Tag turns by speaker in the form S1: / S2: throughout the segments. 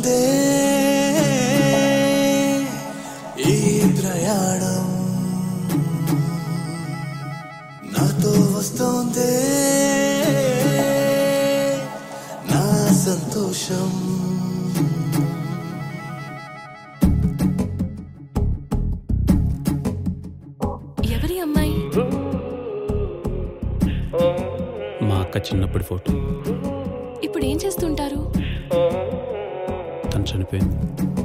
S1: వస్తోందే ఈ ప్రయాణం నాతో వస్తోందే నా సంతోషం
S2: ఎవరి అమ్మాయి
S3: మా అక్క చిన్నప్పటి ఫోటో
S2: ఇప్పుడు ఏం చేస్తుంటారు
S3: తను చనిపోయింది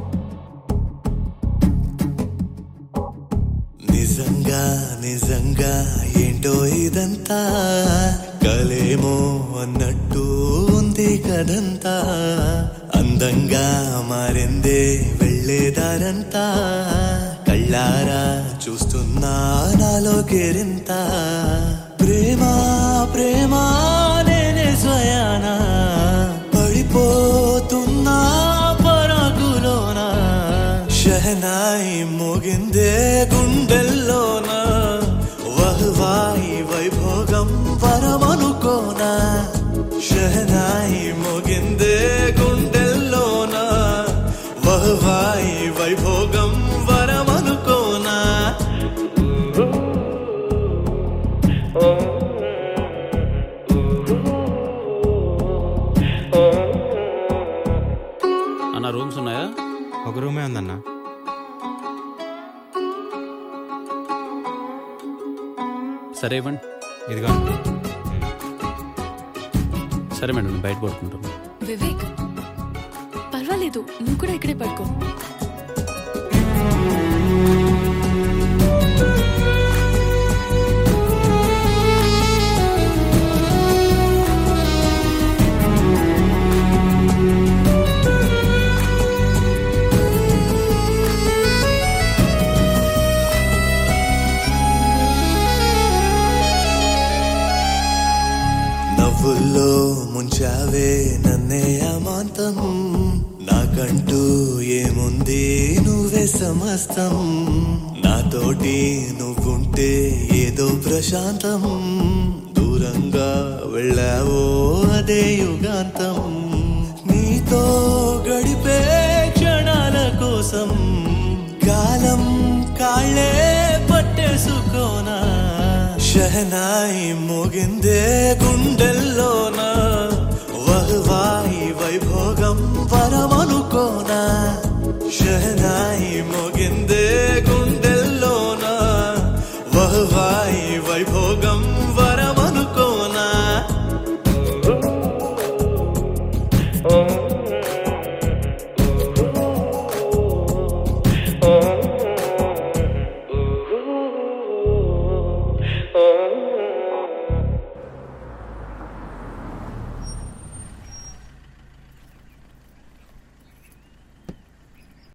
S1: నిజంగా నిజంగా ఏంటో ఇదంతా కలేమో అన్నట్టు ఉంది కదంతా అందంగా మారిందే వెళ్ళేదారంతా కళ్ళారా చూస్తున్నా నాలో కేరింత ప్రేమ ప్రేమ నేనే స్వయానా పడిపోతున్నా పరాకులోనా షహనాయి మోగిందే గుండెల్లోన వహ్వాయి వైభోగం వరమనుకోనా షహనాయి మోగిందే గుండెల్లోన వహ్వాయి వైభోగం వరమనుకోనా
S3: అన్న రూమ్స్ ఉన్నాయా
S4: ఒక రూమే ఉందన్న
S3: సరే ఇవ్వండి
S4: ఇదిగో
S3: సరే మేడం నేను బయట పడుకుంటాను
S2: వివేక్ పర్వాలేదు నువ్వు కూడా ఇక్కడే పడుకో
S1: నవ్వుల్లో ముంచావే నన్నే అమాంతం నాకంటూ ఏముంది నువ్వే సమస్తం నాతోటి నువ్వుంటే ఏదో ప్రశాంతం దూరంగా వెళ్ళావో అదే యుగాంతం నీతో గడిపే క్షణాల కోసం కాలం కాళ్ళే పట్టేసుకోనా షహనాయి మోగిందే గుండెల్లోన వహ్వాయి వైభోగం వరమనుకోనా షహనాయి మోగిందే గుండెల్లోన వహ్వాయి వైభోగం